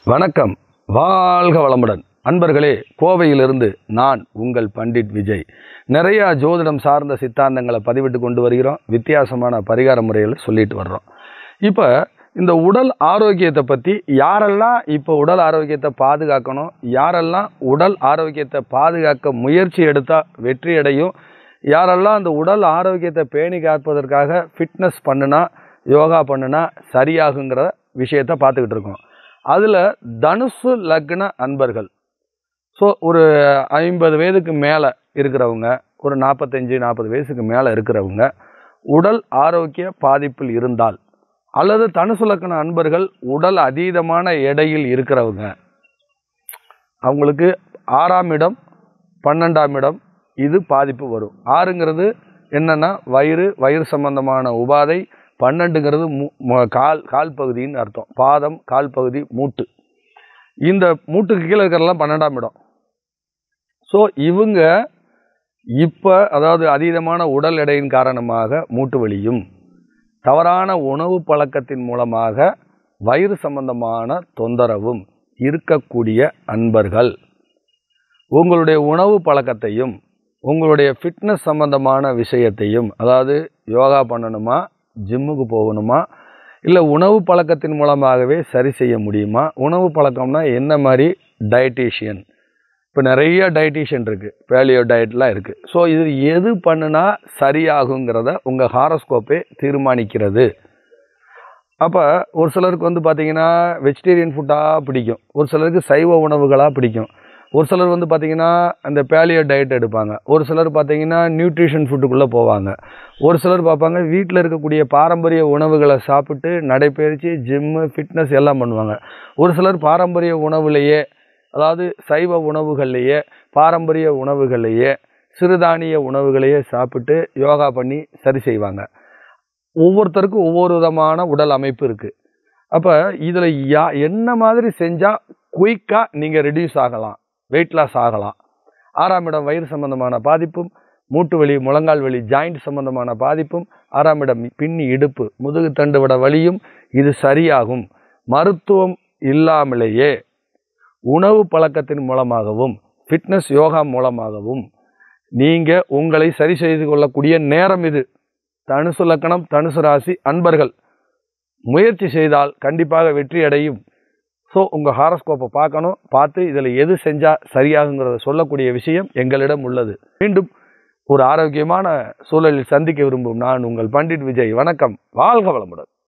வணக்கம் வாழ்க வளமுடன் அன்பர்களே கோவையிலிருந்து நான் உங்கள் பண்டிட் விஜய் நிறையா ஜோதிடம் சார்ந்த சித்தாந்தங்களை பதிவிட்டு கொண்டு வருகிறோம் வித்தியாசமான பரிகார முறைகளை சொல்லிட்டு வர்றோம் இப்போ இந்த உடல் ஆரோக்கியத்தை பற்றி யாரெல்லாம் இப்போ உடல் ஆரோக்கியத்தை பாதுகாக்கணும் யாரெல்லாம் உடல் ஆரோக்கியத்தை பாதுகாக்க முயற்சி எடுத்தால் வெற்றி அடையும் யாரெல்லாம் அந்த உடல் ஆரோக்கியத்தை பேணி காப்பதற்காக ஃபிட்னஸ் பண்ணுனா யோகா பண்ணுனா சரியாகுங்கிற விஷயத்தை பார்த்துக்கிட்டு இருக்கோம் அதில் தனுசு லக்ன அன்பர்கள் ஸோ ஒரு ஐம்பது வயதுக்கு மேலே இருக்கிறவங்க ஒரு நாற்பத்தஞ்சு நாற்பது வயசுக்கு மேலே இருக்கிறவங்க உடல் ஆரோக்கிய பாதிப்பில் இருந்தால் அல்லது தனுசு லக்ன அன்பர்கள் உடல் அதீதமான எடையில் இருக்கிறவங்க அவங்களுக்கு ஆறாம் இடம் பன்னெண்டாம் இடம் இது பாதிப்பு வரும் ஆறுங்கிறது என்னன்னா வயிறு வயிறு சம்பந்தமான உபாதை பன்னெண்டுங்கிறது மூ மு- கால் கால் பகுதின்னு அர்த்தம் பாதம் கால் பகுதி மூட்டு இந்த மூட்டுக்கு கீழே இருக்கிறதெல்லாம் பன்னெண்டாம் இடம் ஸோ இவங்க இப்போ அதாவது அதீதமான உடல் எடையின் காரணமாக மூட்டு வலியும் தவறான உணவு பழக்கத்தின் மூலமாக வயிறு சம்பந்தமான தொந்தரவும் இருக்கக்கூடிய அன்பர்கள் உங்களுடைய உணவு பழக்கத்தையும் உங்களுடைய ஃபிட்னஸ் சம்பந்தமான விஷயத்தையும் அதாவது யோகா பண்ணணுமா ஜிம்முக்கு போகணுமா இல்லை உணவு பழக்கத்தின் மூலமாகவே சரி செய்ய முடியுமா உணவு பழக்கம்னா என்ன மாதிரி டயட்டீஷியன் இப்போ நிறைய டயட்டீஷியன் இருக்குது பேலியோ டயட்லாம் இருக்குது ஸோ இது எது பண்ணுனா சரியாகுங்கிறத உங்கள் ஹாரோஸ்கோப்பே தீர்மானிக்கிறது அப்போ ஒரு சிலருக்கு வந்து பார்த்தீங்கன்னா வெஜிடேரியன் ஃபுட்டாக பிடிக்கும் ஒரு சிலருக்கு சைவ உணவுகளாக பிடிக்கும் ஒரு சிலர் வந்து பார்த்தீங்கன்னா அந்த பேலியோ டயட் எடுப்பாங்க ஒரு சிலர் பார்த்தீங்கன்னா நியூட்ரிஷன் ஃபுட்டுக்குள்ளே போவாங்க ஒரு சிலர் பார்ப்பாங்க வீட்டில் இருக்கக்கூடிய பாரம்பரிய உணவுகளை சாப்பிட்டு நடைப்பயிற்சி ஜிம்மு ஃபிட்னஸ் எல்லாம் பண்ணுவாங்க ஒரு சிலர் பாரம்பரிய உணவுலேயே அதாவது சைவ உணவுகள்லேயே பாரம்பரிய உணவுகள்லேயே சிறுதானிய உணவுகளையே சாப்பிட்டு யோகா பண்ணி சரி செய்வாங்க ஒவ்வொருத்தருக்கும் ஒவ்வொரு விதமான உடல் அமைப்பு இருக்குது அப்போ இதில் யா என்ன மாதிரி செஞ்சால் குயிக்காக நீங்கள் ரெடியூஸ் ஆகலாம் வெயிட் லாஸ் ஆகலாம் ஆறாம் இடம் வயிறு சம்பந்தமான பாதிப்பும் மூட்டு வலி முழங்கால் வலி ஜாயிண்ட் சம்பந்தமான பாதிப்பும் ஆறாம் இடம் பின்னி இடுப்பு முதுகு தண்டு விட வலியும் இது சரியாகும் மருத்துவம் இல்லாமலேயே உணவு பழக்கத்தின் மூலமாகவும் ஃபிட்னஸ் யோகா மூலமாகவும் நீங்கள் உங்களை சரி செய்து கொள்ளக்கூடிய நேரம் இது தனுசு லக்கணம் தனுசு ராசி அன்பர்கள் முயற்சி செய்தால் கண்டிப்பாக வெற்றி அடையும் ஸோ உங்கள் ஹாரஸ்கோப்பை பார்க்கணும் பார்த்து இதில் எது செஞ்சால் சரியாகுங்கிறத சொல்லக்கூடிய விஷயம் எங்களிடம் உள்ளது மீண்டும் ஒரு ஆரோக்கியமான சூழலில் சந்திக்க விரும்பும் நான் உங்கள் பண்டிட் விஜய் வணக்கம் வாழ்க வளமுடன்